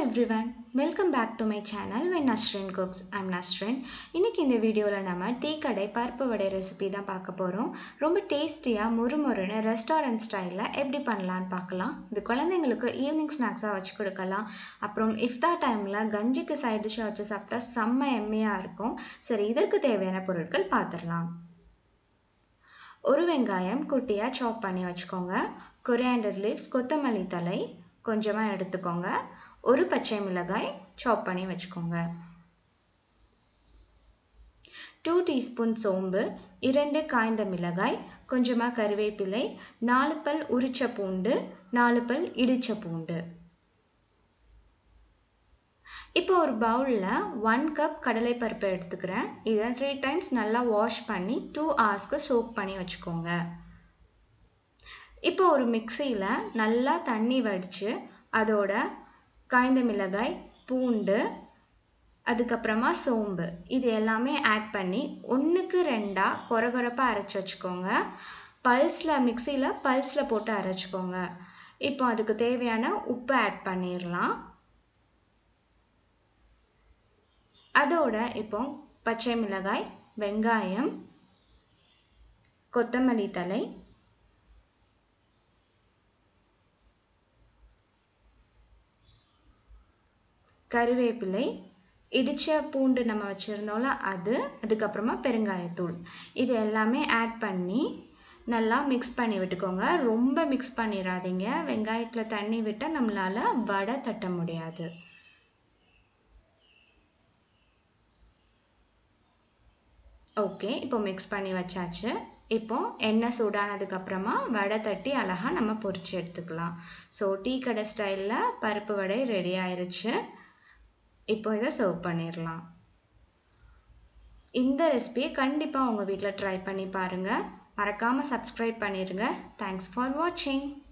everyone welcome back to my channel when Nasrin cooks I'm Nasrin இன்னைக்கு இந்த வீடியோவில் நம்ம டீ கடை பருப்பு வடை ரெசிபி தான் பார்க்க போகிறோம் ரொம்ப டேஸ்டியாக முறுமுறுன்னு ரெஸ்டாரண்ட் ஸ்டைலில் எப்படி பண்ணலான்னு பார்க்கலாம் இது குழந்தைங்களுக்கு ஈவினிங் ஸ்நாக்ஸாக வச்சு கொடுக்கலாம் அப்புறம் இஃப்தார் டைமில் கஞ்சிக்கு சைட் டிஷ்ஷாக வச்சு சாப்பிட்டா செம்ம எம்மையாக இருக்கும் சரி இதற்கு தேவையான பொருட்கள் பார்த்துடலாம் ஒரு வெங்காயம் குட்டியாக சாப் பண்ணி வச்சுக்கோங்க கொரியாண்டர் லீவ்ஸ் கொத்தமல்லி தலை கொஞ்சமாக எடுத்துக்கோங்க ஒரு பச்சை மிளகாய் சாப் பண்ணி வச்சுக்கோங்க டூ டீஸ்பூன் சோம்பு இரண்டு காய்ந்த மிளகாய் கொஞ்சமாக கருவேப்பிலை நாலு பல் உரிச்ச பூண்டு நாலு பல் இடிச்ச பூண்டு இப்போ ஒரு பவுலில் ஒன் கப் கடலைப்பருப்பு எடுத்துக்கிறேன் இதை த்ரீ டைம்ஸ் நல்லா வாஷ் பண்ணி டூ ஹவர்ஸ்க்கு சோக் பண்ணி வச்சுக்கோங்க இப்போ ஒரு மிக்சியில் நல்லா தண்ணி வடித்து அதோட காய்ந்த மிளகாய் பூண்டு அதுக்கப்புறமா சோம்பு இது எல்லாமே ஆட் பண்ணி ஒன்றுக்கு ரெண்டாக கொரகொரப்பாக அரைச்சி வச்சுக்கோங்க பல்ஸில் மிக்சியில் பல்ஸில் போட்டு அரைச்சிக்கோங்க இப்போ அதுக்கு தேவையான உப்பு ஆட் பண்ணிடலாம் அதோட இப்போ பச்சை மிளகாய் வெங்காயம் கொத்தமல்லி தலை கருவேப்பிலை இடித்த பூண்டு நம்ம வச்சுருந்தோம்ல அது அதுக்கப்புறமா பெருங்காயத்தூள் இது எல்லாமே ஆட் பண்ணி நல்லா மிக்ஸ் பண்ணி விட்டுக்கோங்க ரொம்ப மிக்ஸ் பண்ணிடாதீங்க வெங்காயத்தில் தண்ணி விட்டால் நம்மளால் வடை தட்ட முடியாது ஓகே இப்போ மிக்ஸ் பண்ணி வச்சாச்சு இப்போ எண்ணெய் சூடானதுக்கப்புறமா வடை தட்டி அழகாக நம்ம பொரிச்சு எடுத்துக்கலாம் ஸோ டீ கடை ஸ்டைலில் பருப்பு வடை ரெடி ஆயிருச்சு இப்போ இதை சர்வ் பண்ணிடலாம் இந்த ரெசிபியை கண்டிப்பாக உங்கள் வீட்டில் ட்ரை பண்ணி பாருங்கள் மறக்காமல் சப்ஸ்கிரைப் பண்ணிடுங்க தேங்க்ஸ் ஃபார் வாட்சிங்